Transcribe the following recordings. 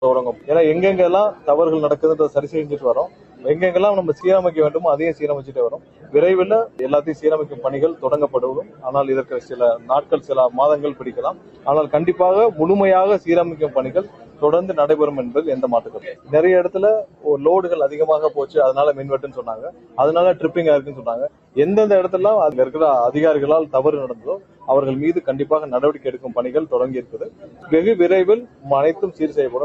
தொடங்கும் ஏன்னா எங்கெங்கெல்லாம் தவறுகள் நடக்குதுன்றத சரி செஞ்சுட்டு வரோம் எங்கெங்கெல்லாம் நம்ம சீரமைக்க வேண்டுமோ அதையும் சீரமைச்சுட்டு வரோம் விரைவில் எல்லாத்தையும் சீரமைக்கும் பணிகள் தொடங்கப்படும் ஆனால் இதற்கு சில நாட்கள் சில மாதங்கள் பிடிக்கலாம் ஆனால் கண்டிப்பாக முழுமையாக சீரமைக்கும் பணிகள் தொடர்ந்து நடைபெறும் என்பது எந்த மாற்றுக்கிறது நிறைய இடத்துல லோடுகள் அதிகமாக போச்சு அதனால மின்வெட்டுன்னு சொன்னாங்க அதனால ட்ரிப்பிங் இருக்குன்னு சொன்னாங்க எந்தெந்த இடத்துல அங்க இருக்கிற அதிகாரிகளால் தவறு நடந்ததோ அவர்கள் மீது கண்டிப்பாக நடவடிக்கை எடுக்கும் பணிகள் தொடங்கி இருக்குது வெகு விரைவில் அனைத்தும் சீர் செய்யப்படும்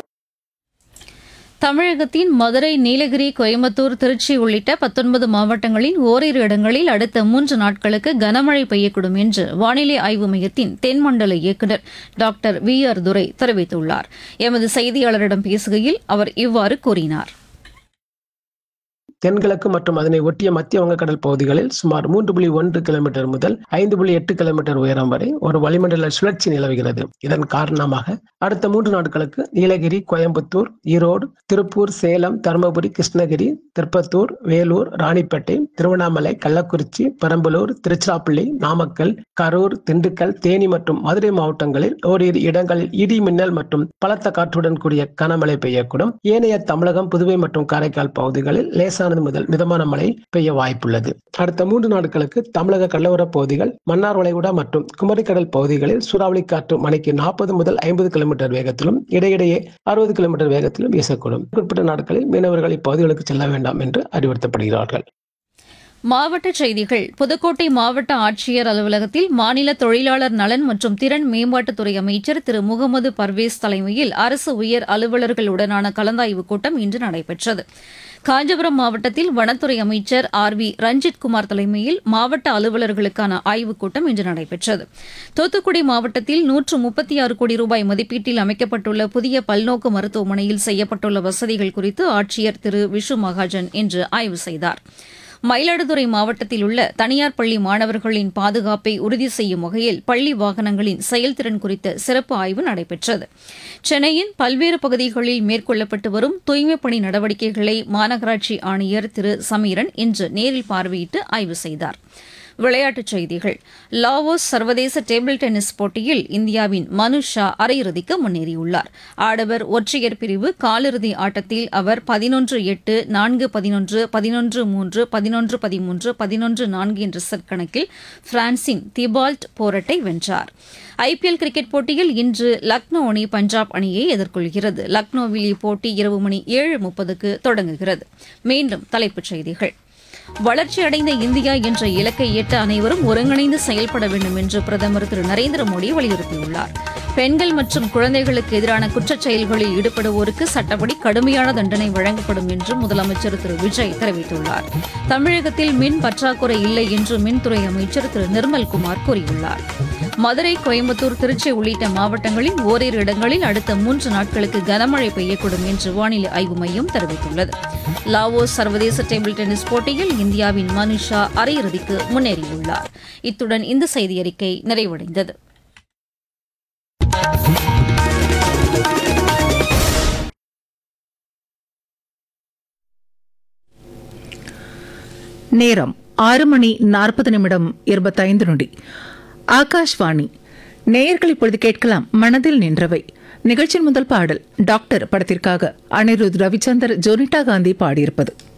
தமிழகத்தின் மதுரை நீலகிரி கோயம்புத்தூர் திருச்சி உள்ளிட்ட பத்தொன்பது மாவட்டங்களின் ஓரிரு இடங்களில் அடுத்த மூன்று நாட்களுக்கு கனமழை பெய்யக்கூடும் என்று வானிலை ஆய்வு மையத்தின் தென்மண்டல இயக்குநர் டாக்டர் வி ஆர் துரை தெரிவித்துள்ளார் எமது செய்தியாளரிடம் பேசுகையில் அவர் இவ்வாறு கூறினார் தென்கிழக்கு மற்றும் அதனை ஒட்டிய மத்திய வங்கக்கடல் பகுதிகளில் சுமார் மூன்று புள்ளி ஒன்று கிலோமீட்டர் முதல் ஐந்து புள்ளி எட்டு கிலோமீட்டர் உயரம் வரை ஒரு வளிமண்டல சுழற்சி நிலவுகிறது இதன் காரணமாக அடுத்த மூன்று நாட்களுக்கு நீலகிரி கோயம்புத்தூர் ஈரோடு திருப்பூர் சேலம் தருமபுரி கிருஷ்ணகிரி திருப்பத்தூர் வேலூர் ராணிப்பேட்டை திருவண்ணாமலை கள்ளக்குறிச்சி பெரம்பலூர் திருச்சிராப்பள்ளி நாமக்கல் கரூர் திண்டுக்கல் தேனி மற்றும் மதுரை மாவட்டங்களில் ஓரிரு இடங்களில் இடி மின்னல் மற்றும் பலத்த காற்றுடன் கூடிய கனமழை பெய்யக்கூடும் ஏனைய தமிழகம் புதுவை மற்றும் காரைக்கால் பகுதிகளில் லேசானது முதல் மிதமான மழை பெய்ய வாய்ப்புள்ளது அடுத்த மூன்று நாட்களுக்கு தமிழக கடலோரப் பகுதிகள் மன்னார் வளைகுடா மற்றும் குமரிக்கடல் பகுதிகளில் சூறாவளி காற்று மணிக்கு நாற்பது முதல் ஐம்பது கிலோமீட்டர் வேகத்திலும் இடையிடையே அறுபது கிலோமீட்டர் வேகத்திலும் வீசக்கூடும் குறிப்பிட்ட நாட்களில் மீனவர்கள் இப்பகுதிகளுக்கு செல்ல வேண்டாம் என்று அறிவுறுத்தப்படுகிறார்கள் மாவட்டச் செய்திகள் புதுக்கோட்டை மாவட்ட ஆட்சியர் அலுவலகத்தில் மாநில தொழிலாளர் நலன் மற்றும் திறன் மேம்பாட்டுத்துறை அமைச்சர் திரு முகமது பர்வேஸ் தலைமையில் அரசு உயர் அலுவலர்களுடனான கலந்தாய்வுக் கூட்டம் இன்று நடைபெற்றது காஞ்சிபுரம் மாவட்டத்தில் வனத்துறை அமைச்சர் ஆர் வி ரஞ்சித் குமார் தலைமையில் மாவட்ட அலுவலர்களுக்கான ஆய்வுக் கூட்டம் இன்று நடைபெற்றது தூத்துக்குடி மாவட்டத்தில் நூற்று முப்பத்தி ஆறு கோடி ரூபாய் மதிப்பீட்டில் அமைக்கப்பட்டுள்ள புதிய பல்நோக்கு மருத்துவமனையில் செய்யப்பட்டுள்ள வசதிகள் குறித்து ஆட்சியர் திரு விஷு மகாஜன் இன்று ஆய்வு செய்தார் மயிலாடுதுறை மாவட்டத்தில் உள்ள தனியார் பள்ளி மாணவர்களின் பாதுகாப்பை உறுதி செய்யும் வகையில் பள்ளி வாகனங்களின் செயல்திறன் குறித்த சிறப்பு ஆய்வு நடைபெற்றது சென்னையின் பல்வேறு பகுதிகளில் மேற்கொள்ளப்பட்டு வரும் தூய்மைப் பணி நடவடிக்கைகளை மாநகராட்சி ஆணையர் திரு சமீரன் இன்று நேரில் பார்வையிட்டு ஆய்வு செய்தார் விளையாட்டுச் செய்திகள் லாவோஸ் சர்வதேச டேபிள் டென்னிஸ் போட்டியில் இந்தியாவின் மனு ஷா அரையிறுதிக்கு முன்னேறியுள்ளார் ஆடவர் ஒற்றையர் பிரிவு காலிறுதி ஆட்டத்தில் அவர் பதினொன்று எட்டு நான்கு பதினொன்று பதினொன்று மூன்று பதினொன்று பதிமூன்று பதினொன்று நான்கு என்ற செட் கணக்கில் பிரான்சின் திபால்ட் போரட்டை வென்றார் ஐபிஎல் கிரிக்கெட் போட்டியில் இன்று லக்னோ அணி பஞ்சாப் அணியை எதிர்கொள்கிறது லக்னோவில் இப்போட்டி இரவு மணி ஏழு முப்பதுக்கு தொடங்குகிறது மீண்டும் தலைப்புச் செய்திகள் வளர்ச்சியடைந்த இந்தியா என்ற இலக்கை எட்ட அனைவரும் ஒருங்கிணைந்து செயல்பட வேண்டும் என்று பிரதமர் திரு நரேந்திர மோடி வலியுறுத்தியுள்ளார் பெண்கள் மற்றும் குழந்தைகளுக்கு எதிரான குற்றச் செயல்களில் ஈடுபடுவோருக்கு சட்டப்படி கடுமையான தண்டனை வழங்கப்படும் என்று முதலமைச்சர் திரு விஜய் தெரிவித்துள்ளார் தமிழகத்தில் மின் பற்றாக்குறை இல்லை என்று மின்துறை அமைச்சர் திரு நிர்மல்குமார் கூறியுள்ளார் மதுரை கோயம்புத்தூர் திருச்சி உள்ளிட்ட மாவட்டங்களில் ஓரிரு இடங்களில் அடுத்த மூன்று நாட்களுக்கு கனமழை பெய்யக்கூடும் என்று வானிலை ஆய்வு மையம் தெரிவித்துள்ளது லாவோஸ் சர்வதேச டேபிள் டென்னிஸ் போட்டியில் இந்தியாவின் மனுஷா அரையிறுதிக்கு முன்னேறியுள்ளார் இத்துடன் இந்த செய்தியறிக்கை நிறைவடைந்தது நேரம் ஆறு மணி நாற்பது நிமிடம் இருபத்தைந்து நொடி ஆகாஷ்வாணி நேயர்கள் இப்பொழுது கேட்கலாம் மனதில் நின்றவை நிகழ்ச்சியின் முதல் பாடல் டாக்டர் படத்திற்காக அனிருத் ரவிச்சந்தர் ஜோனிட்டா காந்தி பாடியிருப்பது